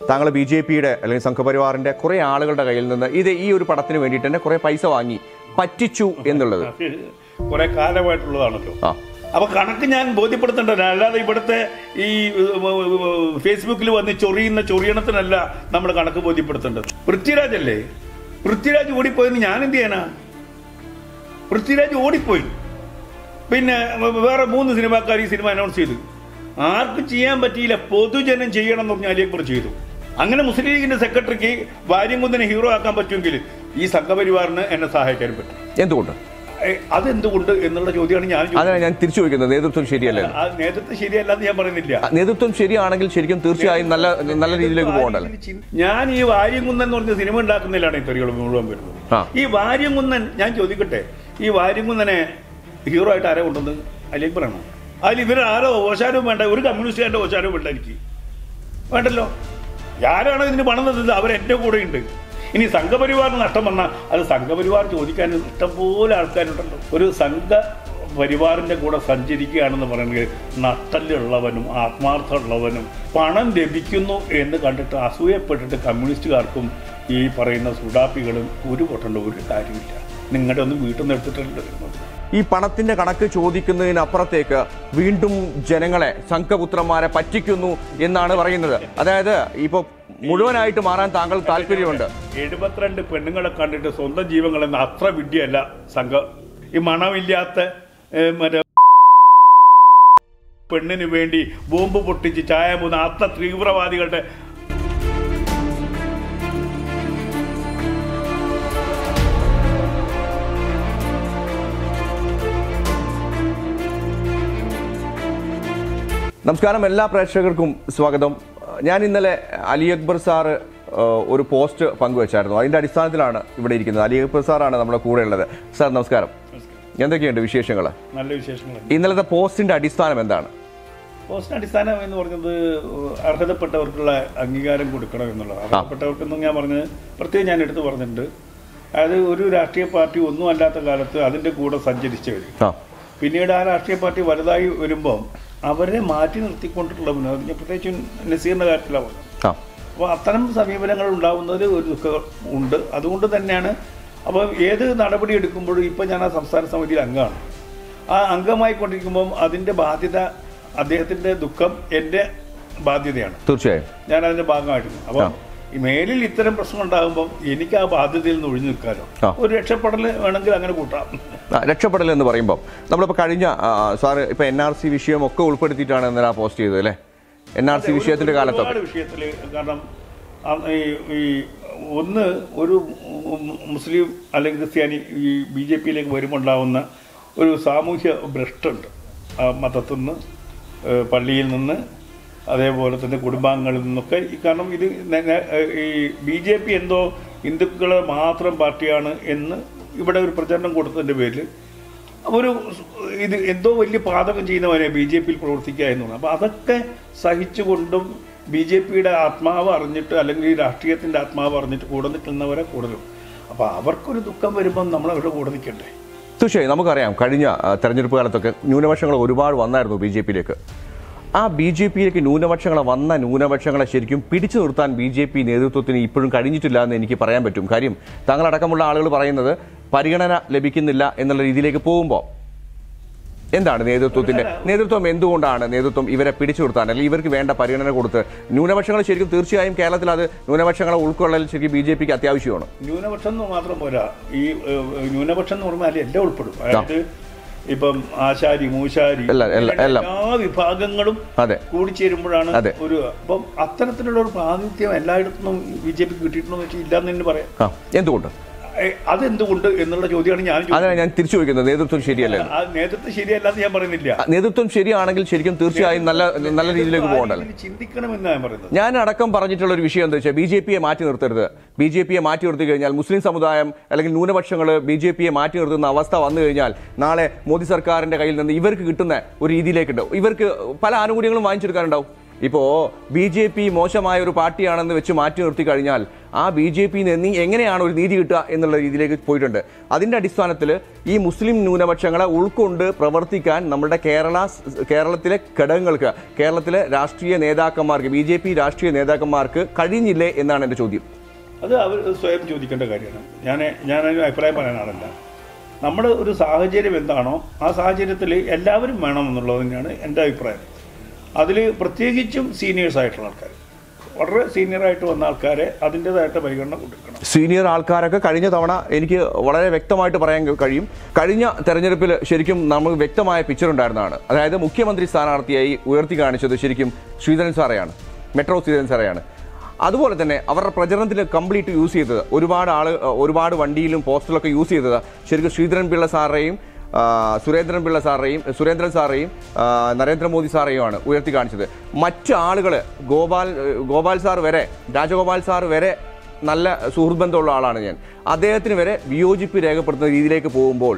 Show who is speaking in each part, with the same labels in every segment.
Speaker 1: താങ്കൾ B J പിയുടെ അല്ലെങ്കിൽ സംഘപരിവാറിന്റെ കുറെ ആളുകളുടെ കയ്യിൽ നിന്ന് ഇത് ഈ ഒരു പടത്തിന് വേണ്ടിയിട്ട് തന്നെ കുറെ പൈസ വാങ്ങി പറ്റിച്ചു എന്നുള്ളത്
Speaker 2: കുറെ കാലമായിട്ടുള്ളതാണല്ലോ
Speaker 1: ആ
Speaker 2: അപ്പൊ കണക്ക് ഞാൻ ബോധ്യപ്പെടുത്തേണ്ടത് അല്ലാതെ ഇവിടുത്തെ ഈ ഫേസ്ബുക്കിൽ വന്ന് ചൊറിയുന്ന ചൊറിയണത്തിനല്ല നമ്മൾ കണക്ക് ബോധ്യപ്പെടുത്തേണ്ടത് പൃഥ്വിരാജ് അല്ലേ പൃഥ്വിരാജ് ഓടിപ്പോയെന്ന് ഞാൻ എന്ത് ചെയ്യാനാ പൃഥ്വിരാജ് ഓടിപ്പോയി പിന്നെ വേറെ മൂന്ന് സിനിമാക്കാർ ഈ സിനിമ അനൗൺസ് ചെയ്തു ആർക്കും ചെയ്യാൻ പറ്റിയില്ല പൊതുജനം ചെയ്യണം എന്ന് പറഞ്ഞാൽ അലിയക്ബർ ചെയ്തു അങ്ങനെ മുസ്ലിം ലീഗിന്റെ സെക്രട്ടറിക്ക് വാര്യംകുന്നനെ ഹീറോ ആക്കാൻ പറ്റുമെങ്കിൽ ഈ സംഘപരിവാറിന് എന്നെ സഹായിക്കാൻ പറ്റും
Speaker 1: എന്തുകൊണ്ട്
Speaker 2: ഏ, അതെന്തുകൊണ്ട് എന്നുള്ള ചോദ്യമാണ് ഞാൻ ചോദിക്കുന്നത്.
Speaker 1: അതിനാണ് ഞാൻ തിരിച്ചു ചോദിക്കുന്നത് നേതൃത്വം ശരിയല്ല എന്ന്.
Speaker 2: ആ നേതൃത്വം ശരിയല്ലെന്ന് ഞാൻ പറയുന്നില്ല
Speaker 1: ആ, നേതൃത്വം ശരിയാണെങ്കിൽ ശരിക്കും തീർച്ചയായും നല്ല നല്ല രീതിയിലേക്ക് പോകണ്ടല്ലോ
Speaker 2: ഞാൻ ഈ വാര്യംകുന്നൻ എന്ന് പറഞ്ഞ സിനിമ ഉണ്ടാക്കുന്നില്ലാണ് ഈ തെറികൾ മുഴുവൻ വരുന്നത്
Speaker 1: ആ.
Speaker 2: ഈ വാര്യംകുന്നൻ ഞാൻ ചോദിക്കട്ടെ ഈ വാര്യംകുന്നനെ ഹീറോ ആയിട്ട് ആരാ കൊണ്ടുവന്നത് അലിയക്ബറാണോ അതിൽ ഇവർ ആരോ ഓശാരവും വേണ്ട ഒരു കമ്മ്യൂണിസ്റ്റുകാരുടെ ഓശാരവും വേണ്ട എനിക്ക് വേണ്ടല്ലോ ആരാണോ ഇതിന് പണം തന്നത് അവർ എൻ്റെ കൂടെ ഉണ്ട് ഇനി സംഘപരിവാറിന് നഷ്ടം വന്നാൽ അത് സംഘപരിവാർ ചോദിക്കാൻ ഇഷ്ടംപോലെ ആൾക്കാരുണ്ടല്ലോ ഒരു സംഘ പരിവാറിന്റെ കൂടെ സഞ്ചരിക്കുകയാണെന്ന് പറയുന്നത് നട്ടലുള്ളവനും ആത്മാർത്ഥമുള്ളവനും പണം ലഭിക്കുന്നു എന്ന് കണ്ടിട്ട് അസൂയപ്പെട്ടിട്ട് കമ്മ്യൂണിസ്റ്റുകാർക്കും ഈ പറയുന്ന സുഡാപ്പികളും ഒരു പൊട്ടേണ്ട ഒരു കാര്യമില്ല നിങ്ങളുടെ ഒന്നും വീട്ടിൽ നിന്ന് എടുത്തിട്ടല്ല വരുന്നത്
Speaker 1: ഈ പണത്തിന്റെ കണക്ക് ചോദിക്കുന്നതിനപ്പുറത്തേക്ക് വീണ്ടും ജനങ്ങളെ സംഘപുത്രന്മാരെ പറ്റിക്കുന്നു എന്നാണ് പറയുന്നത് അതായത് ഇപ്പൊ മുഴുവനായിട്ട് മാറാൻ താങ്കൾ താല്പര്യമുണ്ട്
Speaker 2: എഴുപത്തിരണ്ട് പെണ്ണുങ്ങളെ കണ്ടിട്ട് സ്വന്തം ജീവങ്ങളെന്ന് അത്ര വിദ്യയല്ല സംഘം ഈ മണമില്ലാത്ത ഏ, മറ്റേ പെണ്ണിന് വേണ്ടി ബോംബ് പൊട്ടിച്ച് ചായ മൂന്ന് അത്ര തീവ്രവാദികളുടെ
Speaker 1: നമസ്കാരം എല്ലാ പ്രേക്ഷകർക്കും സ്വാഗതം ഞാൻ ഇന്നലെ അലി അക്ബർ സാറ് ഏഹ്, ഒരു പോസ്റ്റ് പങ്കുവച്ചായിരുന്നു അതിന്റെ അടിസ്ഥാനത്തിലാണ് ഇവിടെ ഇരിക്കുന്നത് അലി അക്ബർ സാറാണ് നമ്മുടെ കൂടെ ഉള്ളത് സാർ നമസ്കാരം എന്തൊക്കെയുണ്ട് വിശേഷങ്ങൾ
Speaker 2: നല്ല വിശേഷങ്ങൾ
Speaker 1: ഇന്നലത്തെ പോസ്റ്റിന്റെ അടിസ്ഥാനം എന്താണ്
Speaker 2: പോസ്റ്റിന് അടിസ്ഥാനം എന്ന് പറഞ്ഞത് അർഹതപ്പെട്ടവർക്കുള്ള അംഗീകാരം കൊടുക്കണം എന്നുള്ളത് അർഹതപ്പെട്ടവർക്കെന്ന് ഞാൻ പറഞ്ഞത് പ്രത്യേകം ഞാൻ എടുത്തു പറഞ്ഞിട്ടുണ്ട് അതായത് ഒരു രാഷ്ട്രീയ പാർട്ടി ഒന്നും അല്ലാത്ത കാലത്ത് അതിൻ്റെ കൂടെ സഞ്ചരിച്ചവർ
Speaker 1: ആ
Speaker 2: പിന്നീട് ആ രാഷ്ട്രീയ പാർട്ടി വലുതായി വരുമ്പോൾ അവരെ മാറ്റി നിർത്തിക്കൊണ്ടിട്ടുള്ള മുന്നോട്ട് ഞാൻ പ്രത്യേകിച്ച് നസീറിന്റെ കാര്യത്തിലാണ് പറഞ്ഞത്
Speaker 1: ആ
Speaker 2: അപ്പോൾ അത്തരം സമീപനങ്ങൾ ഉണ്ടാവുന്നതിൽ ഒരു ദുഃഖം ഉണ്ട് അതുകൊണ്ട് തന്നെയാണ് അപ്പോൾ ഏത് നടപടി എടുക്കുമ്പോഴും ഇപ്പം ഞാൻ ആ സംസ്ഥാന സമിതിയിൽ അംഗമാണ് ആ അംഗമായി കൊണ്ടിരിക്കുമ്പം അതിൻ്റെ ബാധ്യത അദ്ദേഹത്തിൻ്റെ ദുഃഖം എൻ്റെ ബാധ്യതയാണ്
Speaker 1: തീർച്ചയായും
Speaker 2: ഞാൻ അതിൻ്റെ ഭാഗമായിരുന്നു അപ്പോൾ ഈ മേലിൽ ഇത്തരം പ്രശ്നം ഉണ്ടാകുമ്പോൾ എനിക്ക് ആ ബാധ്യതയിൽ നിന്ന് ഒഴിഞ്ഞു നിൽക്കാനോ
Speaker 1: ആ.
Speaker 2: ഒരു രക്ഷപ്പെടൽ വേണമെങ്കിൽ അങ്ങനെ കൂട്ടാം
Speaker 1: ആ, രക്ഷപ്പെടൽ എന്ന് പറയുമ്പോൾ നമ്മളിപ്പോൾ കഴിഞ്ഞ ആ, സാറ് ഇപ്പൊ എൻ ആർ സി വിഷയം ഒക്കെ ഉൾപ്പെടുത്തിയിട്ടാണ് ഇന്നലെ ആ പോസ്റ്റ് ചെയ്തത് അല്ലേ എൻ ആർ സി വിഷയത്തിന്റെ കാലത്തൊക്കെ
Speaker 2: ഒരുപാട് വിഷയത്തിൽ കാരണം ആ, ഈ ഈ ഒന്ന് ഒരു മു- മുസ്ലിം അല്ലെങ്കിൽ ക്രിസ്ത്യാനി ഈ ബി ജെ പിയിലേക്ക് വരുമ്പോണ്ടാവുന്ന ഒരു സാമൂഹ്യ ഭ്രഷ്ടുണ്ട് ആ മതത്തിൽ നിന്ന് ഏഹ് പള്ളിയിൽ നിന്ന് അതേപോലെ തന്നെ കുടുംബാംഗങ്ങളിൽ നിന്നൊക്കെ ഈ കാരണം ഇത് നെ- നെ- ഈ ബി ജെ പി എന്തോ ഹിന്ദുക്കളെ മാത്രം പാർട്ടിയാണ് എന്ന് ഇവിടെ ഒരു പ്രചരണം കൊടുത്തതിൻ്റെ പേരിൽ ഒരു ഇത് എന്തോ വലിയ പാതകം ചെയ്യുന്നവരെ ബി ജെ പിയിൽ പ്രവർത്തിക്കുക എന്നുള്ളത് അപ്പോൾ അതൊക്കെ സഹിച്ചുകൊണ്ടും ബി ജെ പിയുടെ ആത്മാവ് അറിഞ്ഞിട്ട് അല്ലെങ്കിൽ ഈ രാഷ്ട്രീയത്തിൻ്റെ ആത്മാവ് അറിഞ്ഞിട്ട് കൂടെ നിൽക്കുന്നവരെ കൂടുതലും അപ്പോൾ അവർക്കൊരു ദുഃഖം വരുമ്പം നമ്മൾ അവരുടെ കൂടെ നിൽക്കണ്ടേ
Speaker 1: തീർച്ചയായും നമുക്കറിയാം കഴിഞ്ഞ ആ, തെരഞ്ഞെടുപ്പ് കാലത്തൊക്കെ ന്യൂനപക്ഷങ്ങൾ ഒരുപാട് വന്നായിരുന്നു ബി ജെ പിയിലേക്ക് ആ ബി ജെ പിയിലേക്ക് ന്യൂനപക്ഷങ്ങളെ വന്ന ന്യൂനപക്ഷങ്ങളെ ശരിക്കും പിടിച്ചു നിർത്താൻ ബി ജെ പി നേതൃത്വത്തിന് ഇപ്പോഴും കഴിഞ്ഞിട്ടില്ല എന്ന് എനിക്ക് പറയാൻ പറ്റും കാര്യം താങ്കളടക്കമുള്ള ആളുകൾ പറയുന്നത് പരിഗണന ലഭിക്കുന്നില്ല എന്നുള്ള രീതിയിലേക്ക് പോകുമ്പോൾ എന്താണ് നേതൃത്വത്തിന്റെ നേതൃത്വം എന്തുകൊണ്ടാണ് നേതൃത്വം ഇവരെ പിടിച്ചു നിർത്താൻ അല്ലെങ്കിൽ ഇവർക്ക് വേണ്ട പരിഗണന കൊടുത്ത് ന്യൂനപക്ഷങ്ങൾ ശരിക്കും തീർച്ചയായും കേരളത്തിൽ അത് ന്യൂനപക്ഷങ്ങളെ ഉൾക്കൊള്ളൽ ശരിക്കും ബി ജെ പിക്ക് അത്യാവശ്യമാണ്
Speaker 2: ന്യൂനപക്ഷം എന്ന് മാത്രം പോരാ ഈ ഏഹ്, ന്യൂനപക്ഷം എന്ന് പറഞ്ഞാൽ എല്ലാം ഉൾപ്പെടും അതായത് ഇപ്പം ആശാരി മൂശാരി
Speaker 1: എല്ലാം, എല്ലാം, എല്ലാം.
Speaker 2: എല്ലാ വിഭാഗങ്ങളും
Speaker 1: അതെ
Speaker 2: കൂടിച്ചേരുമ്പോഴാണ്
Speaker 1: അതെ.
Speaker 2: ഒരു അപ്പം അത്തരത്തിലുള്ള ഒരു പ്രാതിനിധ്യം എല്ലായിടത്തും ബി ജെ പി കിട്ടിയിട്ടുണ്ടോ എന്ന് വെച്ചാൽ ഇല്ലാന്ന് തന്നെ പറയാം
Speaker 1: ആ എന്തുകൊണ്ട്
Speaker 2: ഏ, അതെന്തുകൊണ്ട് എന്നുള്ള ചോദ്യമാണ് ഞാൻ ചോദിക്കുന്നത്.
Speaker 1: അതിനാണ് ഞാൻ തിരിച്ചു ചോദിക്കുന്നത് നേതൃത്വം ശരിയല്ല എന്ന്.
Speaker 2: ആ നേതൃത്വം ശരിയല്ലാന്ന് ഞാൻ പറയുന്നില്ല
Speaker 1: ആ, നേതൃത്വം ശരിയാണെങ്കിൽ ശരിക്കും തീർച്ചയായും നല്ല നല്ല രീതിയിലേക്ക്
Speaker 2: ആ
Speaker 1: പോകണ്ടല്ലോ
Speaker 2: രീതിയിൽ ചിന്തിക്കണമെന്നാണ് ഞാൻ പറയുന്നത്
Speaker 1: ഞാൻ അടക്കം പറഞ്ഞിട്ടുള്ള ഒരു വിഷയം എന്താ വെച്ചാൽ ബി ജെ പിയെ മാറ്റി നിർത്തരുത് ബി ജെ പിയെ മാറ്റി നിർത്തി കഴിഞ്ഞാൽ മുസ്ലിം സമുദായം അല്ലെങ്കിൽ ന്യൂനപക്ഷങ്ങൾ ബി ജെ പിയെ മാറ്റി നിർത്തുന്ന അവസ്ഥ വന്നു കഴിഞ്ഞാൽ നാളെ മോദി സർക്കാരിന്റെ കയ്യിൽ നിന്ന് ഇവർക്ക് കിട്ടുന്ന ഒരു രീതിയിലേക്കുണ്ടാവും ഇവർക്ക് പല ആനുകൂല്യങ്ങളും വാങ്ങിച്ചെടുക്കാനുണ്ടാവും ഇപ്പോൾ ബി ജെ പി മോശമായ ഒരു പാർട്ടിയാണെന്ന് വെച്ച് മാറ്റി നിർത്തി കഴിഞ്ഞാൽ ആ ബി ജെ പി എങ്ങനെയാണ് ഒരു നീതി കിട്ടുക എന്നുള്ള രീതിയിലേക്ക് പോയിട്ടുണ്ട് അതിൻ്റെ അടിസ്ഥാനത്തിൽ ഈ മുസ്ലിം ന്യൂനപക്ഷങ്ങളെ ഉൾക്കൊണ്ട് പ്രവർത്തിക്കാൻ നമ്മുടെ കേരള കേരളത്തിലെ ഘടകങ്ങൾക്ക് കേരളത്തിലെ രാഷ്ട്രീയ നേതാക്കന്മാർക്ക് ബി ജെ പി രാഷ്ട്രീയ നേതാക്കന്മാർക്ക് കഴിഞ്ഞില്ലേ എന്നാണ് എൻ്റെ ചോദ്യം
Speaker 2: അത് അവർ സ്വയം ചോദിക്കേണ്ട കാര്യമാണ് ഞാൻ ഞാൻ അതിന് അഭിപ്രായം പറയാനാണല്ല നമ്മുടെ ഒരു സാഹചര്യം എന്താണോ ആ സാഹചര്യത്തിൽ എല്ലാവരും വേണം എന്നുള്ളത് തന്നെയാണ് എൻ്റെ അഭിപ്രായം അതിൽ പ്രത്യേകിച്ചും സീനിയേഴ്സ് ആയിട്ടുള്ള ആൾക്കാർ വളരെ സീനിയറായിട്ട് വന്ന ആൾക്കാരെ അതിൻ്റെതായിട്ട് പരിഗണന കൊടുക്കണം
Speaker 1: സീനിയർ ആൾക്കാരൊക്കെ കഴിഞ്ഞ തവണ എനിക്ക് വളരെ വ്യക്തമായിട്ട് പറയാൻ കഴിയും കഴിഞ്ഞ തെരഞ്ഞെടുപ്പിൽ ശരിക്കും നമുക്ക് വ്യക്തമായ പിക്ചർ ഉണ്ടായിരുന്നതാണ് അതായത് മുഖ്യമന്ത്രി സ്ഥാനാർത്ഥിയായി ഉയർത്തി കാണിച്ചത് ശരിക്കും ശ്രീധരൻ സാറെയാണ് മെട്രോ ശ്രീധരൻ സാറെയാണ് അതുപോലെ തന്നെ അവരുടെ പ്രചരണത്തിൽ കംപ്ലീറ്റ് യൂസ് ചെയ്തത് ഒരുപാട് ആള് ഒരുപാട് വണ്ടിയിലും പോസ്റ്ററിലൊക്കെ യൂസ് ചെയ്തത് ശരിക്കും ശ്രീധരൻ പിള്ള സാറേയും ആ, സുരേന്ദ്രൻ പിള്ള സാറേയും സുരേന്ദ്രൻ സാറേയും ആ, നരേന്ദ്രമോദി സാറേയുമാണ് ഉയർത്തി കാണിച്ചത് മറ്റ് ആളുകൾ ഗോപാൽ ഗോപാൽ സാർ വരെ രാജഗോപാൽ സാർ വരെ നല്ല സുഹൃത്ത് ബന്ധമുള്ള ആളാണ് ഞാൻ അദ്ദേഹത്തിന് വരെ വിയോജിപ്പ് രേഖപ്പെടുത്തുന്ന രീതിയിലേക്ക് പോകുമ്പോൾ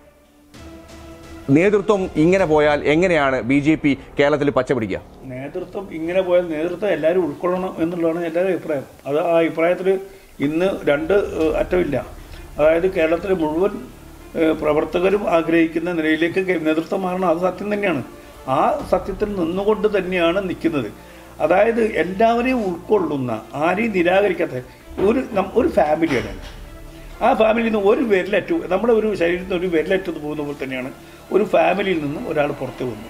Speaker 1: നേതൃത്വം ഇങ്ങനെ പോയാൽ എങ്ങനെയാണ് ബി ജെ പി കേരളത്തിൽ പച്ചപിടിക്കുക
Speaker 2: നേതൃത്വം ഇങ്ങനെ പോയാൽ നേതൃത്വം എല്ലാവരും ഉൾക്കൊള്ളണം എന്നുള്ളതാണ് എല്ലാവരും അഭിപ്രായം അത് ആ അഭിപ്രായത്തിൽ ഇന്ന് രണ്ട് ഏഹ്, അറ്റമില്ല അതായത് കേരളത്തിലെ മുഴുവൻ ഏഹ്, പ്രവർത്തകരും ആഗ്രഹിക്കുന്ന നിലയിലേക്ക് കെ- നേതൃത്വം മാറണം അത് സത്യം തന്നെയാണ് ആ സത്യത്തിൽ നിന്നുകൊണ്ട് തന്നെയാണ് നിൽക്കുന്നത് അതായത് എല്ലാവരെയും ഉൾക്കൊള്ളുന്ന ആരെയും നിരാകരിക്കാത്ത ഒരു നം- ഒരു ഫാമിലിയാണ് ആ ഫാമിലിയിൽ നിന്ന് ഒരു വിരലറ്റു നമ്മുടെ ഒരു ശരീരത്തിൽ നിന്ന് ഒരു വിരലറ്റു പോകുന്ന പോലെ തന്നെയാണ് ഒരു ഫാമിലിയിൽ നിന്ന് ഒരാൾ പുറത്തു വന്നു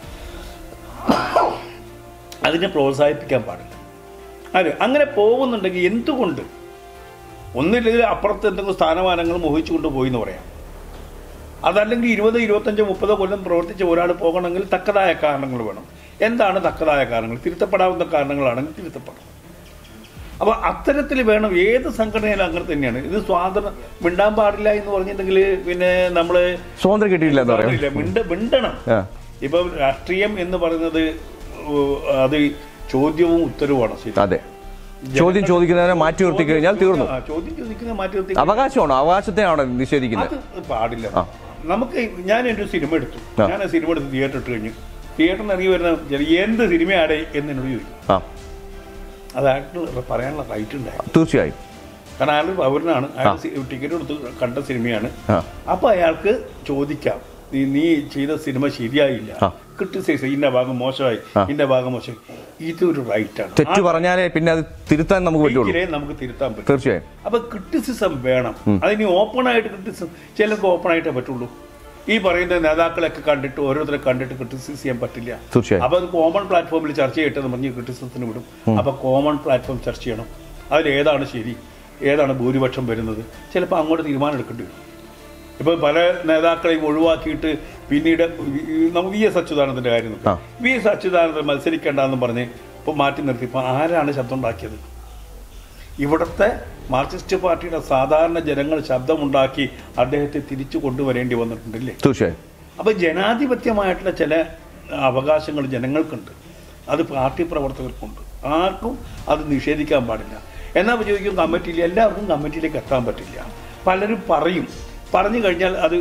Speaker 2: അതിനെ പ്രോത്സാഹിപ്പിക്കാൻ പാടില്ല അതെ അങ്ങനെ പോകുന്നുണ്ടെങ്കിൽ എന്തുകൊണ്ട് ഒന്നില്ലെങ്കിൽ അപ്പുറത്ത് എന്തെങ്കിലും സ്ഥാനമാനങ്ങൾ മോഹിച്ചുകൊണ്ട് പോയി എന്ന് പറയാം അതല്ലെങ്കിൽ ഇരുപത് ഇരുപത്തഞ്ച് മുപ്പത് കൊല്ലം പ്രവർത്തിച്ച ഒരാൾ പോകണമെങ്കിൽ തക്കതായ കാരണങ്ങൾ വേണം എന്താണ് തക്കതായ കാരണങ്ങൾ തിരുത്തപ്പെടാവുന്ന കാരണങ്ങളാണെങ്കിൽ തിരുത്തപ്പെടണം അപ്പോൾ അത്തരത്തിൽ വേണം ഏത് സംഘടനയിലും അങ്ങനെ തന്നെയാണ് ഇത് സ്വാതന്ത്ര്യം മിണ്ടാൻ പാടില്ല എന്ന് പറഞ്ഞിട്ടുണ്ടെങ്കിൽ പിന്നെ നമ്മൾ
Speaker 1: സ്വാതന്ത്ര്യം കിട്ടിയില്ല എന്ന് പറയാം
Speaker 2: ഇല്ല മിണ്ട മിണ്ടണം
Speaker 1: ആ.
Speaker 2: ഇപ്പം രാഷ്ട്രീയം എന്ന് പറയുന്നത് ഉ- അത് ചോദ്യവും ഉത്തരവുമാണ് ശരി
Speaker 1: അതെ ചോദ്യം ചോദിക്കുന്നതിനെ മാറ്റി നിർത്തി കഴിഞ്ഞാൽ തീർന്നു
Speaker 2: ആ, ചോദ്യം ചോദിക്കുന്നത് മാറ്റി നിർത്തി
Speaker 1: അവകാശമാണോ അവകാശത്തെയാണോ നിഷേധിക്കുന്നത്
Speaker 2: അത് പാടില്ല
Speaker 1: ആ.
Speaker 2: നമുക്ക് ഞാൻ ഒരു സിനിമ എടുത്തു
Speaker 1: ആ.
Speaker 2: ഞാൻ ആ സിനിമ എടുത്ത് തിയേറ്റർ ഇട്ട് കഴിഞ്ഞു തിയേറ്ററിൽ ഇറങ്ങി വരുന്ന ജന- എന്ത് സിനിമയാണ് എന്ന് എന്നോട് ചോദിക്കും
Speaker 1: ആ
Speaker 2: അത് അയാൾക്ക് പറയാനുള്ള റൈറ്റ് ഉണ്ടായി
Speaker 1: തീർച്ചയായും
Speaker 2: കാരണം അയാൾ പൗരനാണ് അയാൾ ടിക്കറ്റ് എടുത്ത് കണ്ട സിനിമയാണ്
Speaker 1: ആ
Speaker 2: അപ്പൊ അയാൾക്ക് ചോദിക്കാം നീ നീ ചെയ്ത സിനിമ ശരിയായില്ല
Speaker 1: ആ.
Speaker 2: ക്രിട്ടിസൈസ് ഇന്ന ഭാഗം മോശമായി
Speaker 1: ആ.
Speaker 2: ഇന്ന ഭാഗം മോശമായി ഇതൊരു റൈറ്റാണ്
Speaker 1: തെറ്റ് പറഞ്ഞാലേ പിന്നെ അത് തിരുത്താൻ നമുക്ക് പറ്റുള്ളൂ
Speaker 2: ഇതിനെ നമുക്ക് തിരുത്താൻ പറ്റും
Speaker 1: തീർച്ചയായും
Speaker 2: അപ്പൊ ക്രിട്ടിസിസം വേണം അതിന് ഓപ്പൺ ആയിട്ട് ക്രിട്ടിസിസം ചിലർക്ക് ഓപ്പൺ ആയിട്ടേ പറ്റുള്ളൂ ഈ പറയുന്ന നേതാക്കളെയൊക്കെ കണ്ടിട്ട് ഓരോരുത്തരെ കണ്ടിട്ട് ക്രിട്ടിസൈസ് ചെയ്യാൻ പറ്റില്ല
Speaker 1: തീർച്ചയായും
Speaker 2: അപ്പൊ അത് കോമൺ പ്ലാറ്റ്ഫോമിൽ ചർച്ച ചെയ്യട്ടെ എന്ന് പറഞ്ഞ് ക്രിട്ടിസിസത്തിന് വിടും അപ്പൊ കോമൺ പ്ലാറ്റ്ഫോം ചർച്ച ചെയ്യണം അതിൽ ഏതാണ് ശരി ഏതാണ് ഭൂരിപക്ഷം വരുന്നത് ചിലപ്പോൾ അങ്ങോട്ട് തീരുമാനം എടുക്കേണ്ടി വരും ഇപ്പോൾ പല നേതാക്കളെയും ഒഴിവാക്കിയിട്ട് പിന്നീട് ഈ നമുക്ക് വി എസ് അച്യുതാനന്ദന്റെ കാര്യം നോക്കാം.
Speaker 1: ആ.
Speaker 2: വി എസ് അച്യുതാനന്ദൻ മത്സരിക്കേണ്ടെന്ന് പറഞ്ഞ് ഇപ്പോൾ മാറ്റി നിർത്തി ഇപ്പോൾ ആരാണ് ശബ്ദം ഉണ്ടാക്കിയത് ഇവിടുത്തെ മാർക്സിസ്റ്റ് പാർട്ടിയുടെ സാധാരണ ജനങ്ങൾ ശബ്ദമുണ്ടാക്കി അദ്ദേഹത്തെ തിരിച്ചു കൊണ്ടുവരേണ്ടി വന്നിട്ടുണ്ടല്ലേ
Speaker 1: തീർച്ചയായും
Speaker 2: അപ്പൊ ജനാധിപത്യമായിട്ടുള്ള ചില അവകാശങ്ങൾ ജനങ്ങൾക്കുണ്ട് അത് പാർട്ടി പ്രവർത്തകർക്കുണ്ട് ആർക്കും അത് നിഷേധിക്കാൻ പാടില്ല എന്നാൽ ചോദിക്കും കമ്മിറ്റിയിൽ എല്ലാവർക്കും കമ്മിറ്റിയിലേക്ക് എത്താൻ പറ്റില്ല പലരും പറയും പറഞ്ഞു കഴിഞ്ഞാൽ അത്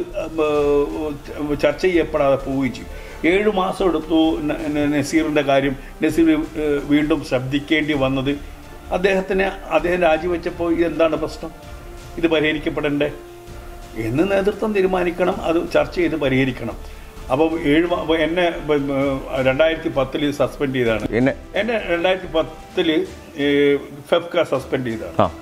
Speaker 2: ഉം, ചർച്ച ചെയ്യപ്പെടാതെ പോവുകയും ചെയ്യും ഏഴു മാസം എടുത്തു ന- ന- നസീറിന്റെ കാര്യം നസീർ ഏഹ്, വീണ്ടും ശബ്ദിക്കേണ്ടി വന്നത് അദ്ദേഹത്തിന് അദ്ദേഹം രാജിവെച്ചപ്പോൾ ഇതെന്താണ് പ്രശ്നം ഇത് പരിഹരിക്കപ്പെടണ്ടേ എന്ന് നേതൃത്വം തീരുമാനിക്കണം അത് ചർച്ച ചെയ്ത് പരിഹരിക്കണം അപ്പം ഏഴ് മാ- അപ്പൊ എന്നെ രണ്ടായിരത്തി പത്തിൽ സസ്പെൻഡ് ചെയ്തതാണ്
Speaker 1: എന്നെ
Speaker 2: എന്നെ രണ്ടായിരത്തി പത്തില് ഫെഫ്ക സസ്പെൻഡ് ചെയ്തതാണ്
Speaker 1: ആ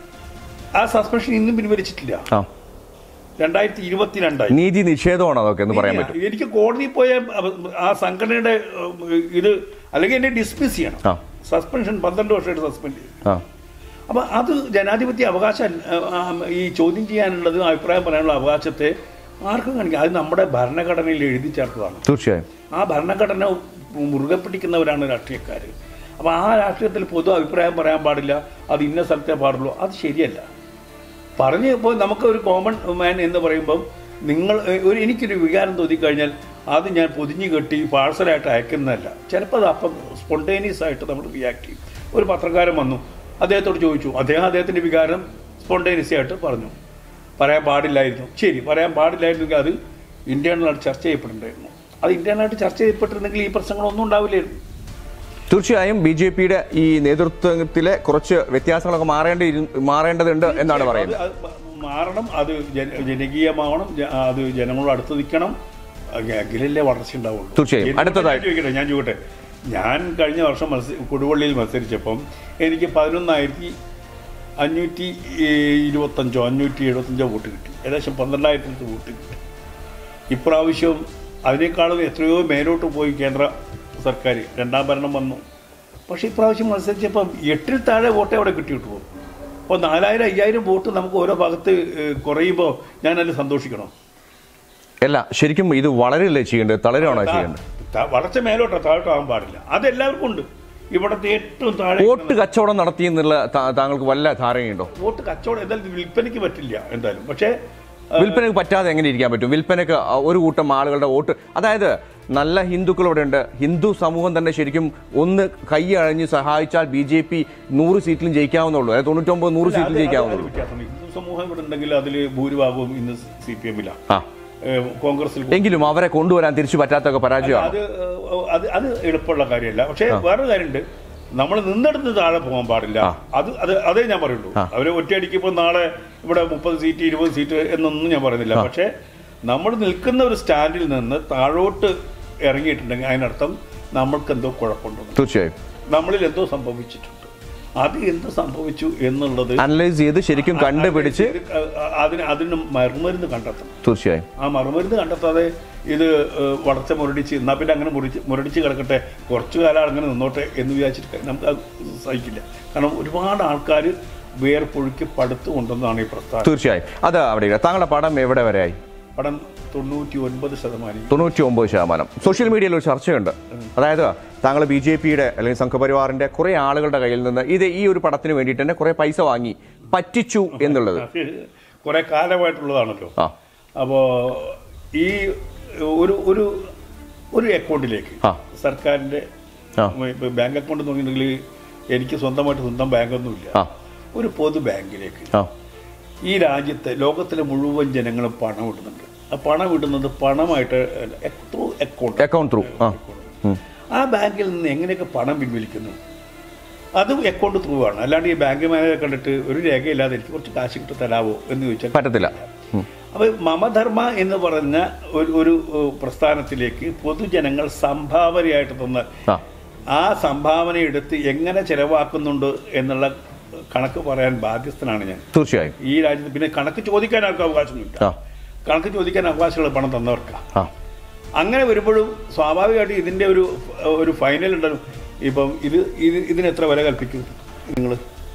Speaker 2: ആ സസ്പെൻഷൻ ഇന്നും പിൻവലിച്ചിട്ടില്ല
Speaker 1: ആ
Speaker 2: രണ്ടായിരത്തി ഇരുപത്തിരണ്ടായി
Speaker 1: നീതി നിഷേധമാണ് അതൊക്കെ എന്ന് പറയാൻ പറ്റും
Speaker 2: എനിക്ക് കോടതിയിൽ പോയ അവ- ആ സംഘടനയുടെ ഉം, ഇത് അല്ലെങ്കിൽ എന്നെ ഡിസ്മിസ് ചെയ്യണം
Speaker 1: ആ
Speaker 2: സസ്പെൻഷൻ പന്ത്രണ്ട് വർഷമായിട്ട് സസ്പെൻഡ് ചെയ്തു
Speaker 1: ആ
Speaker 2: അപ്പം അത് ജനാധിപത്യ അവകാശം ആ, ഈ ചോദ്യം ചെയ്യാനുള്ളത് അഭിപ്രായം പറയാനുള്ള അവകാശത്തെ ആർക്കും കാണിക്കാം അത് നമ്മുടെ ഭരണഘടനയിൽ എഴുതി ചേർത്തതാണ്
Speaker 1: തീർച്ചയായും ആ
Speaker 2: ആ ഭരണഘടന മുറുകെ പിടിക്കുന്നവരാണ് രാഷ്ട്രീയക്കാർ അപ്പോൾ ആ രാഷ്ട്രീയത്തിൽ പൊതു അഭിപ്രായം പറയാൻ പാടില്ല അത് ഇന്ന സ്ഥലത്തേ പാടുള്ളൂ അത് ശരിയല്ല പറഞ്ഞു ഇപ്പോൾ നമുക്ക് ഒരു കോമൺ മാൻ എന്ന് പറയുമ്പം നിങ്ങൾ ഏഹ്, ഒരു എനിക്കൊരു വികാരം തോന്നിക്കഴിഞ്ഞാൽ അത് ഞാൻ പൊതിഞ്ഞു കെട്ടി പാഴ്സലായിട്ട് അയക്കുന്നതല്ല ചിലപ്പോൾ അത് അപ്പം സ്പോണ്ടേനിയസ് ആയിട്ട് നമ്മൾ റിയാക്ട് ചെയ്യും ഒരു പത്രക്കാരൻ വന്നു അദ്ദേഹത്തോട് ചോദിച്ചു അദ്ദേഹം അദ്ദേഹത്തിൻ്റെ വികാരം സ്പോണ്ടേനിയസ് ആയിട്ട് പറഞ്ഞു പറയാൻ പാടില്ലായിരുന്നു ശരി പറയാൻ പാടില്ലായിരുന്നെങ്കിൽ അത് ഇന്റേണലായിട്ട് ചർച്ച ചെയ്യപ്പെടേണ്ടായിരുന്നു അത് ഇന്റേണലായിട്ട് ചർച്ച ചെയ്യപ്പെട്ടിരുന്നെങ്കിൽ ഈ പ്രശ്നങ്ങളൊന്നും ഉണ്ടാവില്ലായിരുന്നു
Speaker 1: തീർച്ചയായും ബി ജെ പിയുടെ ഈ നേതൃത്വത്തിലെ കുറച്ച് വ്യത്യാസങ്ങളൊക്കെ മാറേണ്ടി മാറേണ്ടതുണ്ട് എന്നാണ് പറയുന്നത്
Speaker 2: അത് അത് മാറണം അത് ജന- ജനകീയമാവണം ജ- അത് ജനങ്ങളോട് അടുത്ത് നിൽക്കണം എങ്കിലല്ലേ വളർച്ച ഉണ്ടാവുള്ളൂ
Speaker 1: തീർച്ചയായും.
Speaker 2: എനിക്ക്
Speaker 1: അടുത്തതായി.
Speaker 2: ഞാൻ ചോദിക്കട്ടെ ഞാൻ ചോദിക്കട്ടെ ഞാൻ കഴിഞ്ഞ വർഷം മത്സ കൊടുവള്ളിയിൽ മത്സരിച്ചപ്പം എനിക്ക് പതിനൊന്നായിരത്തി അഞ്ഞൂറ്റി ഇരുപത്തഞ്ചോ അഞ്ഞൂറ്റി എഴുപത്തഞ്ചോ വോട്ട് കിട്ടി ഏകദേശം പന്ത്രണ്ടായിരത്തി വോട്ട് കിട്ടി ഇപ്രാവശ്യം അതിനേക്കാളും എത്രയോ മേലോട്ട് പോയി കേന്ദ്ര സർക്കാർ രണ്ടാം ഭരണം വന്നു പക്ഷേ ഇപ്രാവശ്യം മത്സരിച്ചപ്പം എട്ടിൽ താഴെ വോട്ടേ അവിടെ കിട്ടിയിട്ടുള്ളൂ അപ്പോൾ നാലായിരം അയ്യായിരം വോട്ട് നമുക്ക് ഓരോ ഭാഗത്ത് ഏഹ്, കുറയുമ്പോൾ ഞാനതിൽ സന്തോഷിക്കണം
Speaker 1: അല്ല ശരിക്കും ഇത് വളരെയല്ലേ ചെയ്യേണ്ടത് തളരുകയാണോ ചെയ്യേണ്ടത്
Speaker 2: ത- വളർച്ച മേലോട്ടോ താഴോട്ടാകാൻ പാടില്ല അതെല്ലാവർക്കും ഉണ്ട് ഇവിടുത്തെ ഏറ്റവും താഴെ
Speaker 1: വോട്ട് കച്ചവടം നടത്തി എന്നുള്ള താ- താങ്കൾക്ക് വല്ല ധാരണയുണ്ടോ
Speaker 2: വോട്ട് കച്ചവടം എന്തായാലും ഇത് വിൽപ്പനയ്ക്ക് പറ്റില്ല എന്തായാലും പക്ഷേ
Speaker 1: വിൽപ്പനക്ക് പറ്റാതെ എങ്ങനെ ഇരിക്കാൻ പറ്റും വിൽപ്പനക്ക് ഒരു കൂട്ടം ആളുകളുടെ വോട്ട് അതായത് നല്ല ഹിന്ദുക്കൾ ഇവിടെ ഉണ്ട് ഹിന്ദു സമൂഹം തന്നെ ശരിക്കും ഒന്ന് കൈ അഴഞ്ഞ് സഹായിച്ചാൽ ബി ജെ പി നൂറ് സീറ്റിലും ജയിക്കാവുന്നുള്ളൂ അതായത് തൊണ്ണൂറ്റൊമ്പത് നൂറ് സീറ്റിലും
Speaker 2: അത് അത്
Speaker 1: ജയിക്കാവുന്നുള്ളൂ
Speaker 2: വ്യത്യാസമുണ്ട് ഹിന്ദു സമൂഹം ഇവിടെ ഉണ്ടെങ്കിൽ അതിൽ ഭൂരിഭാഗവും ഇന്ന് സി പി എമ്മിലാണ്
Speaker 1: ആ
Speaker 2: കോൺഗ്രസിൽ
Speaker 1: എങ്കിലും അവരെ കൊണ്ടുവരാൻ തിരിച്ചു പറ്റാത്തൊക്കെ പരാജയമാണ്
Speaker 2: അത് ഏഹ്, അത് അത് എളുപ്പമുള്ള കാര്യമല്ല പക്ഷേ വേറൊരു കാര്യമുണ്ട് നമ്മൾ നിന്നെടുത്ത് താഴെ പോകാൻ പാടില്ല അത് അത് അതേ ഞാൻ പറയുള്ളൂ അവര് ഒറ്റയടിക്ക് ഇപ്പോൾ നാളെ ഇവിടെ മുപ്പത് സീറ്റ് ഇരുപത് സീറ്റ് എന്നൊന്നും ഞാൻ പറയുന്നില്ല പക്ഷേ നമ്മൾ നിൽക്കുന്ന ഒരു സ്റ്റാൻഡിൽ നിന്ന് താഴോട്ട് ഇറങ്ങിയിട്ടുണ്ടെങ്കിൽ അതിനർത്ഥം നമ്മൾക്ക് എന്തോ കുഴപ്പമുണ്ടെന്ന്
Speaker 1: തീർച്ചയായും
Speaker 2: നമ്മളിൽ എന്തോ സംഭവിച്ചിട്ടുണ്ട് അത് എന്ത് സംഭവിച്ചു എന്നുള്ളത്
Speaker 1: അനലൈസ് ചെയ്ത് ശരിക്കും കണ്ടുപിടിച്ച്
Speaker 2: ഇത് അതിന് അതിന് മറുമരുന്ന് കണ്ടെത്തണം
Speaker 1: തീർച്ചയായും
Speaker 2: ആ മറുമരുന്ന് കണ്ടെത്താതെ ഇത് ഏഹ്, വളർച്ച മുരടിച്ച് എന്നാൽ പിന്നെ അങ്ങനെ മുറിച്ച് മുരടിച്ച് കിടക്കട്ടെ കുറച്ചു കാലം അങ്ങനെ നിന്നോട്ടെ എന്ന് വിചാരിച്ചിട്ട് നമുക്ക് അത് സഹിക്കില്ല കാരണം ഒരുപാട് ആൾക്കാർ വേർപ്പൊഴുക്കി പടുത്തു കൊണ്ടെന്നാണ് ഈ പ്രസ്ഥാനം
Speaker 1: തീർച്ചയായും അത് അവിടെ ഇല്ല. താങ്കളുടെ പടം എവിടെ വരെയായി
Speaker 2: പടം തൊണ്ണൂറ്റി ഒൻപത് ശതമാനം
Speaker 1: തൊണ്ണൂറ്റി ഒമ്പത് ശതമാനം സോഷ്യൽ മീഡിയയിൽ ഒരു ചർച്ചയുണ്ട് അതായത് താങ്കൾ ബി ജെ പിയുടെ അല്ലെങ്കിൽ സംഘപരിവാറിന്റെ കുറെ ആളുകളുടെ കയ്യിൽ നിന്ന് ഇത് ഈ ഒരു പടത്തിന് വേണ്ടിയിട്ട് തന്നെ കുറെ പൈസ വാങ്ങി പറ്റിച്ചു എന്നുള്ളത്
Speaker 2: കുറെ കാലമായിട്ടുള്ളതാണല്ലോ
Speaker 1: ആ
Speaker 2: അപ്പോൾ ഈ ഒരു ഒരു ഒരു അക്കൗണ്ടിലേക്ക്
Speaker 1: ആ.
Speaker 2: സർക്കാരിന്റെ
Speaker 1: ആ.
Speaker 2: ഇപ്പൊ ബാങ്ക് അക്കൗണ്ട് നോക്കിയിട്ടുണ്ടെങ്കിൽ എനിക്ക് സ്വന്തമായിട്ട് സ്വന്തം ബാങ്കൊന്നുമില്ല
Speaker 1: ആ
Speaker 2: ഒരു പൊതു ബാങ്കിലേക്ക്
Speaker 1: ആ
Speaker 2: ഈ രാജ്യത്തെ ലോകത്തിലെ മുഴുവൻ ജനങ്ങളും പണം ഇടുന്നുണ്ട് ആ പണം ഇടുന്നത് പണമായിട്ട് ത്രൂ അക്കൗണ്ട്
Speaker 1: അക്കൗണ്ട് ത്രൂ ആ ഉം.
Speaker 2: ആ ബാങ്കിൽ നിന്ന് എങ്ങനെയൊക്കെ പണം പിൻവലിക്കുന്നു അത് അക്കൗണ്ട് ത്രൂ ആണ് അല്ലാണ്ട് ഈ ബാങ്ക് മാനേജറെ കണ്ടിട്ട് ഒരു രേഖയില്ലാതെ എനിക്ക് കുറച്ച് കാശ് കിട്ടി തരാവോ എന്ന് ചോദിച്ചാൽ
Speaker 1: പറ്റത്തില്ല ഉം.
Speaker 2: അപ്പൊ മമധർമ്മ എന്ന് പറഞ്ഞ ഒരു ഒരു ഏഹ്, പ്രസ്ഥാനത്തിലേക്ക് പൊതുജനങ്ങൾ സംഭാവനയായിട്ട് തന്ന
Speaker 1: ആ
Speaker 2: ആ സംഭാവന എടുത്ത് എങ്ങനെ ചെലവാക്കുന്നുണ്ട് എന്നുള്ള കണക്ക് പറയാൻ ബാധ്യസ്ഥനാണ് ഞാൻ
Speaker 1: തീർച്ചയായും
Speaker 2: ഈ രാജ്യത്ത് പിന്നെ കണക്ക് ചോദിക്കാൻ ആർക്കും അവകാശമൊന്നുമില്ല
Speaker 1: ആ
Speaker 2: കണക്ക് ചോദിക്കാൻ അവകാശമുള്ള പണം തന്നവർക്കാണ്
Speaker 1: ആ
Speaker 2: അങ്ങനെ വരുമ്പോഴും സ്വാഭാവികമായിട്ട് ഇതിന്റെ ഒരു ഒരു ഫൈനൽ ഉണ്ടല്ലോ ഇപ്പം ഇത് ഇത് ഇതിന് എത്ര വില കൽപ്പിക്കും നിങ്ങൾ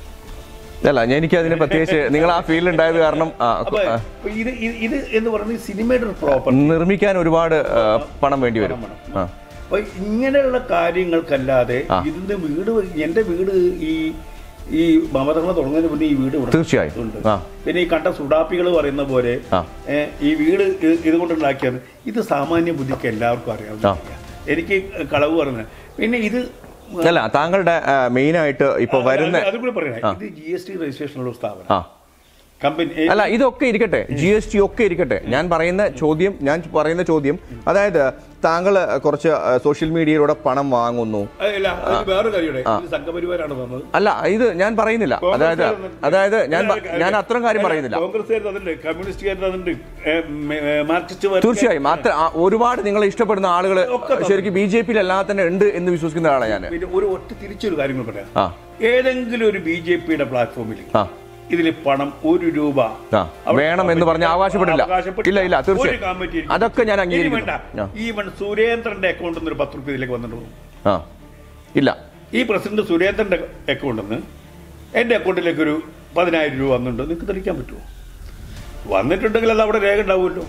Speaker 1: അല്ല ഞാൻ എനിക്ക് അതിന് പ്രത്യേകിച്ച് നിങ്ങൾ ആ ഫീൽഡ് ഉണ്ടായത് കാരണം ആ,
Speaker 2: അപ്പൊ
Speaker 1: ആ,
Speaker 2: ഇപ്പൊ ഇത് ഇത് ഇത് എന്ന് പറയുന്നത് സിനിമയുടെ ഒരു പ്രോപ്പർട്ടി
Speaker 1: നിർമ്മിക്കാൻ ഒരുപാട് ആ, പണം വേണ്ടി വരും ആ
Speaker 2: അപ്പൊ ഇങ്ങനെയുള്ള കാര്യങ്ങൾക്കല്ലാതെ
Speaker 1: ആ.
Speaker 2: ഇതിന്റെ വീട് എന്റെ വീട് ഈ ഈ മമതകളെ തുടങ്ങുന്നതിന് മുന്നേ ഈ വീട് ഇവിടെ
Speaker 1: തീർച്ചയായും
Speaker 2: ഉണ്ട്
Speaker 1: ആ
Speaker 2: പിന്നെ ഈ കണ്ട സുഡാപ്പികൾ പറയുന്ന പോലെ
Speaker 1: ആ.
Speaker 2: ഏ, ഈ വീട് ഇത് ഇതുകൊണ്ടുണ്ടാക്കിയത് ഇത് സാമാന്യ ബുദ്ധിക്ക് എല്ലാവർക്കും അറിയാവുന്ന
Speaker 1: ആ.
Speaker 2: കാര്യമാണ്. എനിക്ക് കളവ് പറഞ്ഞത് പിന്നെ ഇത്
Speaker 1: അല്ല താങ്കളുടെ മെയിൻ ആയിട്ട് ഇപ്പൊ വരുന്ന
Speaker 2: അതും കൂടെ പറയണേ ഇത് ജി എസ് ടി രജിസ്ട്രേഷനുള്ള ഒരു സ്ഥാപനം
Speaker 1: ആ
Speaker 2: കമ്പനി
Speaker 1: അല്ല ഇതൊക്കെ ഇരിക്കട്ടെ ജി എസ് ടി ഒക്കെ ഇരിക്കട്ടെ ഞാൻ പറയുന്ന ചോദ്യം ഞാൻ പറയുന്ന ചോദ്യം അതായത് താങ്കൾ കുറച്ച് സോഷ്യൽ മീഡിയയിലൂടെ പണം വാങ്ങുന്നു
Speaker 2: അല്ല അത് വേറെ കാര്യമാണ് ഇത് സംഘപരിവാരാണ് തന്നത്
Speaker 1: അല്ല ഇത് ഞാൻ പറയുന്നില്ല അതായത് അതായത് ഞാൻ പ- ഞാൻ അത്രയും കാര്യം പറയുന്നില്ല
Speaker 2: കോൺഗ്രസ്സുകാർ തന്നിട്ടുണ്ട് കമ്മ്യൂണിസ്റ്റുകാർ തന്നിട്ടുണ്ട് ഏ, മേ- ഏ, മാർക്സിസ്റ്റ്
Speaker 1: തീർച്ചയായും അത്ര ആ, ഒരുപാട് നിങ്ങൾ ഇഷ്ടപ്പെടുന്ന ആളുകൾ ശരിക്കും ബി ജെ പിയിൽ അല്ലാതെ തന്നെ ഉണ്ട് എന്ന് വിശ്വസിക്കുന്ന ആളാണ് ഞാൻ
Speaker 2: പിന്നെ ഒരു ഒറ്റ തിരിച്ചൊരു കാര്യം കൂടെ പറയാം
Speaker 1: ആ
Speaker 2: ഏതെങ്കിലും ഒരു ബി ജെ പിയുടെ പ്ലാറ്റ്ഫോമിൽ
Speaker 1: ആ
Speaker 2: ഇതിൽ പണം ഒരു രൂപ
Speaker 1: ആ വേണം എന്ന് പറഞ്ഞ് അവകാശപ്പെട്ടില്ല
Speaker 2: അവകാശപ്പെട്ടില്ല.
Speaker 1: ഇല്ല ഇല്ല
Speaker 2: ഒരു
Speaker 1: തീർച്ചയായും
Speaker 2: കമ്മിറ്റി ഇരിക്കും.
Speaker 1: അതൊക്കെ ഞാൻ
Speaker 2: ഇനി
Speaker 1: അംഗീകരിക്കുന്നു
Speaker 2: വേണ്ട
Speaker 1: ആ.
Speaker 2: ഈവൻ സുരേന്ദ്രന്റെ അക്കൗണ്ടിൽ നിന്ന് ഒരു പത്ത് റുപ്യ ഇതിലേക്ക് വന്നിട്ടുള്ളൂ
Speaker 1: ആ ഇല്ല
Speaker 2: ഈ പ്രസിഡന്റ് സുരേന്ദ്രന്റെ അക്കൗണ്ടിൽ നിന്ന് എന്റെ അക്കൗണ്ടിലേക്ക് ഒരു പതിനായിരം രൂപ വന്നിട്ടുണ്ട് നിങ്ങൾക്ക് തെളിയിക്കാൻ പറ്റുമോ വന്നിട്ടുണ്ടെങ്കിൽ അത് അവിടെ രേഖ ഉണ്ടാവുമല്ലോ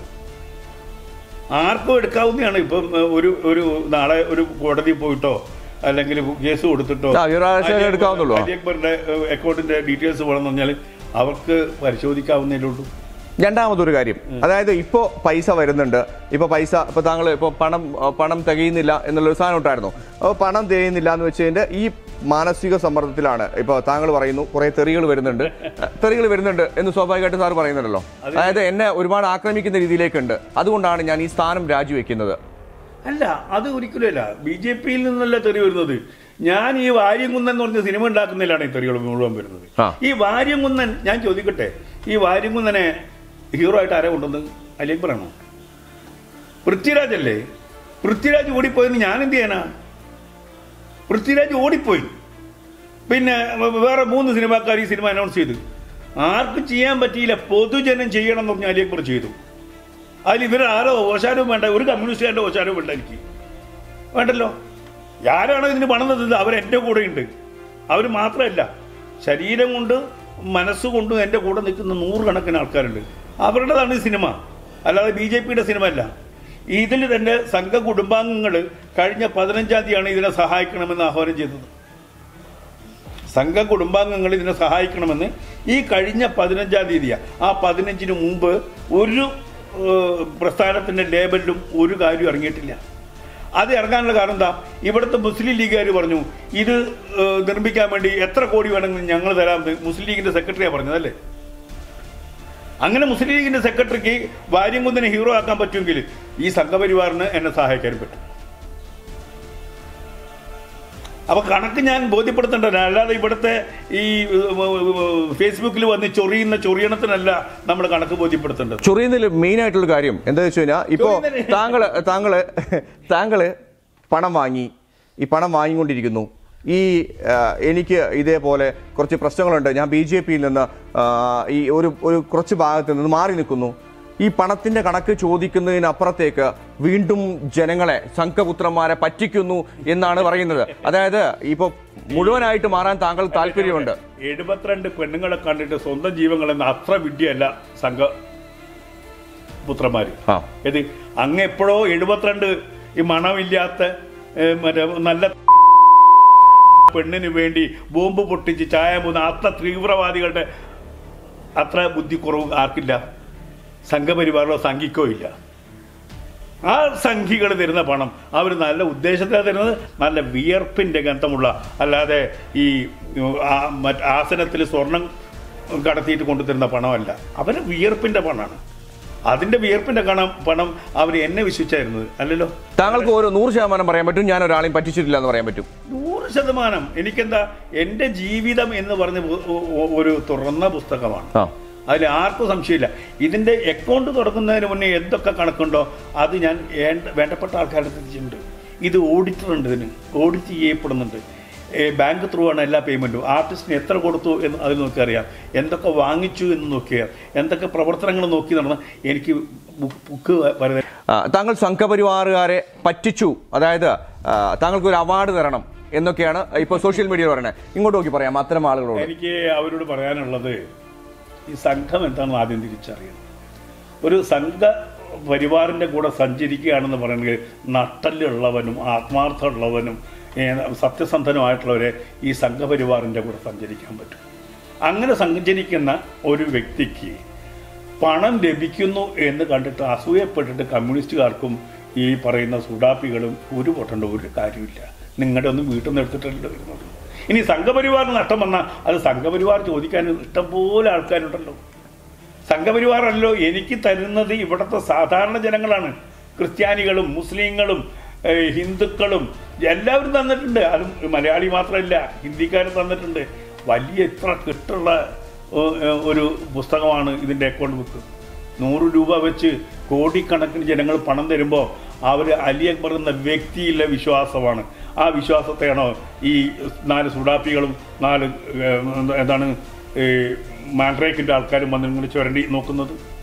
Speaker 2: ആർക്കും എടുക്കാവുന്നതാണ് ഇപ്പം ഏഹ്, ഒരു ഒരു നാളെ ഒരു കോടതി പോയിട്ടോ അല്ലെങ്കിൽ കേസ് കൊടുത്തിട്ടോ
Speaker 1: ആ, ഈ പ്രാവശ്യം
Speaker 2: അലി
Speaker 1: എടുക്കാവുന്നുള്ളൂ.
Speaker 2: അക്ബർ- അലി അക്ബറിന്റെ ഏഹ്, അക്കൗണ്ടിന്റെ ഡീറ്റെയിൽസ് വേണമെന്ന് പറഞ്ഞാൽ അവർക്ക് പരിശോധിക്കാവുന്നതേ ഉള്ളൂ
Speaker 1: രണ്ടാമതൊരു കാര്യം അതായത് ഇപ്പോ പൈസ വരുന്നുണ്ട് ഇപ്പൊ പൈസ ഇപ്പൊ താങ്കൾ ഇപ്പൊ പണം അഹ് പണം തികയുന്നില്ല എന്നുള്ളൊരു സാധനം ഉണ്ടായിരുന്നു അപ്പോൾ പണം തികയുന്നില്ല എന്ന് വെച്ചതിന്റെ ഈ മാനസിക സമ്മർദ്ദത്തിലാണ് ഇപ്പൊ താങ്കൾ പറയുന്നു കുറെ തെറികൾ വരുന്നുണ്ട് തെറികൾ വരുന്നുണ്ട് എന്ന് സ്വാഭാവികമായിട്ട് സാർ പറയുന്നുണ്ടല്ലോ അതായത് എന്നെ ഒരുപാട് ആക്രമിക്കുന്ന രീതിയിലേക്കുണ്ട് അതുകൊണ്ടാണ് ഞാൻ ഈ സ്ഥാനം രാജിവെക്കുന്നത്
Speaker 2: അല്ല അത് ഒരിക്കലും അല്ല ബി ജെ പിയിൽ നിന്നല്ല തെറി വരുന്നത് ഞാൻ ഈ വാര്യംകുന്നൻ എന്ന് പറഞ്ഞ സിനിമ ഉണ്ടാക്കുന്നതിലാണ് ഈ തെറികൾ മുഴുവൻ വരുന്നത്
Speaker 1: ആ.
Speaker 2: ഈ വാര്യംകുന്നൻ ഞാൻ ചോദിക്കട്ടെ ഈ വാര്യംകുന്നനെ ഹീറോ ആയിട്ട് ആരെ കൊണ്ടുവന്ന് അലിയക്ബറാണോ പൃഥ്വിരാജ് അല്ലേ പൃഥ്വിരാജ് ഓടിപ്പോയെന്ന് ഞാൻ എന്ത് ചെയ്യാനാ പൃഥ്വിരാജ് ഓടിപ്പോയി പിന്നെ വ- വേറെ മൂന്ന് സിനിമാക്കാർ ഈ സിനിമ അനൗൺസ് ചെയ്തു ആർക്കും ചെയ്യാൻ പറ്റിയില്ല പൊതുജനം ചെയ്യണം എന്ന് പറഞ്ഞാൽ അലിയക്ബർ ചെയ്തു അതിൽ ഇവർ ആരോ ഓശാരവും വേണ്ട ഒരു കമ്മ്യൂണിസ്റ്റുകാരുടെ ഓശാരവും വേണ്ട എനിക്ക് വേണ്ടല്ലോ ആരാണോ ഇതിന് പണം തന്നത് അവർ എൻ്റെ കൂടെ ഉണ്ട് അവർ മാത്രമല്ല ശരീരം കൊണ്ട് മനസ്സുകൊണ്ടും എൻ്റെ കൂടെ നിൽക്കുന്ന നൂറുകണക്കിന് ആൾക്കാരുണ്ട് അവരുടേതാണ് ഈ സിനിമ അല്ലാതെ ബി ജെ പിയുടെ സിനിമ അല്ല ഇതിൽ തന്നെ സംഘ കുടുംബാംഗങ്ങൾ കഴിഞ്ഞ പതിനഞ്ചാം തീയതിയാണ് ഇതിനെ സഹായിക്കണമെന്ന് ആഹ്വാനം ചെയ്തത് സംഘ കുടുംബാംഗങ്ങൾ ഇതിനെ സഹായിക്കണമെന്ന് ഈ കഴിഞ്ഞ പതിനഞ്ചാം തീയതിയാണ് ആ പതിനഞ്ചിന് മുമ്പ് ഒരു ഏഹ്, പ്രസ്ഥാനത്തിൻ്റെ ലേബലിലും ഒരു കാര്യം ഇറങ്ങിയിട്ടില്ല അത് ഇറങ്ങാനുള്ള കാരണം എന്താ ഇവിടുത്തെ മുസ്ലിം ലീഗുകാർ പറഞ്ഞു ഇത് ഏഹ്, നിർമ്മിക്കാൻ വേണ്ടി എത്ര കോടി വേണമെങ്കിലും ഞങ്ങൾ തരാമെന്ന് മുസ്ലിം ലീഗിന്റെ സെക്രട്ടറിയാണ് പറഞ്ഞതല്ലേ അങ്ങനെ മുസ്ലിം ലീഗിന്റെ സെക്രട്ടറിക്ക് വാര്യംകുന്നിനെ ഹീറോ ആക്കാൻ പറ്റുമെങ്കിൽ ഈ സംഘപരിവാറിന് എന്നെ സഹായിക്കാനും പറ്റും അപ്പൊ കണക്ക് ഞാൻ ബോധ്യപ്പെടുത്തേണ്ടത് അല്ലാതെ ഇവിടുത്തെ ഈ ഫേസ്ബുക്കിൽ വന്ന് ചൊറിയുന്ന ചൊറിയണത്തിനല്ല നമ്മൾ കണക്ക് ബോധ്യപ്പെടുത്തേണ്ടത്
Speaker 1: ചൊറിയുന്നതിൽ മെയിൻ ആയിട്ടുള്ള കാര്യം എന്താ വെച്ച് കഴിഞ്ഞാൽ ഇപ്പോ
Speaker 2: ചൊറിയുന്നതിന്
Speaker 1: താങ്കള് താങ്കള് താങ്കള് പണം വാങ്ങി ഈ പണം വാങ്ങിക്കൊണ്ടിരിക്കുന്നു ഈ ആ, എനിക്ക് ഇതേപോലെ കുറച്ച് പ്രശ്നങ്ങളുണ്ട് ഞാൻ ബി ജെ പിയിൽ നിന്ന് ആ, ഈ ഒരു ഒരു കുറച്ച് ഭാഗത്ത് നിന്ന് മാറി നിൽക്കുന്നു ഈ പണത്തിന്റെ കണക്ക് ചോദിക്കുന്നതിനപ്പുറത്തേക്ക് വീണ്ടും ജനങ്ങളെ സംഘപുത്രന്മാരെ പറ്റിക്കുന്നു എന്നാണ് പറയുന്നത് അതായത് ഇപ്പൊ മുഴുവനായിട്ട് മാറാൻ താങ്കൾ താല്പര്യമുണ്ട്
Speaker 2: എഴുപത്തിരണ്ട് പെണ്ണുങ്ങളെ കണ്ടിട്ട് സ്വന്തം ജീവങ്ങളെന്ന അത്ര വിദ്യയല്ല സംഘ പുത്രന്മാര്
Speaker 1: ആ
Speaker 2: ഇത് അങ്ങ് എപ്പോഴോ എഴുപത്തിരണ്ട് ഈ മണമില്ലാത്ത ഏ, മറ്റേ നല്ല പെണ്ണിന് വേണ്ടി ബോംബ് പൊട്ടിച്ച് ചായ മൂന്ന് അത്ര തീവ്രവാദികളുടെ അത്ര ബുദ്ധിക്കുറവ് ആർക്കില്ല സംഘപരിവാറിലോ സംഘിക്കോ ഇല്ല ആ സംഘികൾ തരുന്ന പണം അവർ നല്ല ഉദ്ദേശത്തിലാണ് തരുന്നത് നല്ല വിയർപ്പിന്റെ ഗന്ധമുള്ള അല്ലാതെ ഈ ഉം, ആ, മറ്റ് ആസനത്തിൽ സ്വർണം കടത്തിയിട്ട് കൊണ്ടുതരുന്ന പണമല്ല അവന് വിയർപ്പിന്റെ പണമാണ് അതിന്റെ വിയർപ്പിന്റെ കണം പണം അവർ എന്നെ വിശ്വസിച്ചായിരുന്നത് അല്ലല്ലോ
Speaker 1: താങ്കൾക്ക് ഒരു നൂറ് ശതമാനം പറയാൻ പറ്റും ഞാൻ ഒരാളെയും പറ്റിച്ചിട്ടില്ല എന്ന് പറയാൻ പറ്റും
Speaker 2: നൂറ് ശതമാനം എനിക്കെന്താ എൻ്റെ ജീവിതം എന്ന് പറഞ്ഞ ഒ- ഒ- ഒരു തുറന്ന പുസ്തകമാണ്
Speaker 1: ആ
Speaker 2: അതിൽ ആർക്കും സംശയമില്ല ഇതിന്റെ അക്കൗണ്ട് തുറക്കുന്നതിന് മുന്നേ എന്തൊക്കെ കണക്കുണ്ടോ അത് ഞാൻ ഏണ്ട- വേണ്ടപ്പെട്ട ആൾക്കാരുടെ തിരിച്ചിട്ടുണ്ട് ഇത് ഓഡിറ്റർ ഉണ്ട് ഇതിന് ഓഡിറ്റ് ചെയ്യപ്പെടുന്നുണ്ട് ഏ, ബാങ്ക് ത്രൂ ആണ് എല്ലാ പേയ്മെന്റും ആർട്ടിസ്റ്റിന് എത്ര കൊടുത്തു എന്ന് അതിൽ നോക്കി അറിയാം എന്തൊക്കെ വാങ്ങിച്ചു എന്ന് നോക്കിയാൽ എന്തൊക്കെ പ്രവർത്തനങ്ങൾ നോക്കി നടന്ന എനിക്ക് ബുക്ക് ബുക്ക് വരെ
Speaker 1: ആ, താങ്കൾ സംഘപരിവാറുകാരെ പറ്റിച്ചു അതായത് ആ, താങ്കൾക്ക് ഒരു അവാർഡ് തരണം എന്നൊക്കെയാണ് ഇപ്പോൾ സോഷ്യൽ മീഡിയ പറയുന്നത് ഇങ്ങോട്ട് നോക്കി പറയാം അത്തരം ആളുകളോട്
Speaker 2: എനിക്ക് അവരോട് പറയാനുള്ളത് ഈ സംഘം എന്താണെന്ന് ആദ്യം തിരിച്ചറിയണം ഒരു സംഘ പരിവാറിന്റെ കൂടെ സഞ്ചരിക്കുകയാണെന്ന് പറയുന്നത് നട്ടല്ലുള്ളവനും ആത്മാർത്ഥമുള്ളവനും ഏ, സത്യസന്ധനുമായിട്ടുള്ളവരെ ഈ സംഘപരിവാറിന്റെ കൂടെ സഞ്ചരിക്കാൻ പറ്റും അങ്ങനെ സഞ്ചരിക്കുന്ന ഒരു വ്യക്തിക്ക് പണം ലഭിക്കുന്നു എന്ന് കണ്ടിട്ട് അസൂയപ്പെട്ടിട്ട് കമ്മ്യൂണിസ്റ്റുകാർക്കും ഈ പറയുന്ന സുഡാപ്പികളും ഒരു പൊട്ടേണ്ട ഒരു കാര്യമില്ല നിങ്ങളുടെ ഒന്നും വീട്ടിൽ നിന്ന് എടുത്തിട്ടല്ലോ വരുന്നത് ഇനി സംഘപരിവാറിന് നഷ്ടം വന്നാൽ അത് സംഘപരിവാർ ചോദിക്കാൻ ഇഷ്ടംപോലെ ആൾക്കാരുണ്ടല്ലോ സംഘപരിവാറല്ലോ എനിക്ക് തരുന്നത് ഇവിടുത്തെ സാധാരണ ജനങ്ങളാണ് ക്രിസ്ത്യാനികളും മുസ്ലിങ്ങളും ഏഹ്, ഹിന്ദുക്കളും എല്ലാവരും തന്നിട്ടുണ്ട് അതും മലയാളി മാത്രമല്ല ഹിന്ദിക്കാരും തന്നിട്ടുണ്ട് വലിയ ഇത്ര കിട്ടുള്ള ഏഹ്, ഒരു പുസ്തകമാണ് ഇതിൻ്റെ അക്കൗണ്ട് ബുക്ക് നൂറ് രൂപ വെച്ച് കോടിക്കണക്കിന് ജനങ്ങൾ പണം തരുമ്പോൾ അവർ അലി അക്ബർ എന്ന വ്യക്തിയിലെ വിശ്വാസമാണ് ആ വിശ്വാസത്തെയാണോ ഈ നാല് സുഡാപ്പികളും നാല് ഏഹ്, എന്താണ് ഈ മാൻഡ്രേക്കിൻ്റെ ആൾക്കാരും വന്ന് ഇങ്ങനെ ചുരണ്ടി നോക്കുന്നത്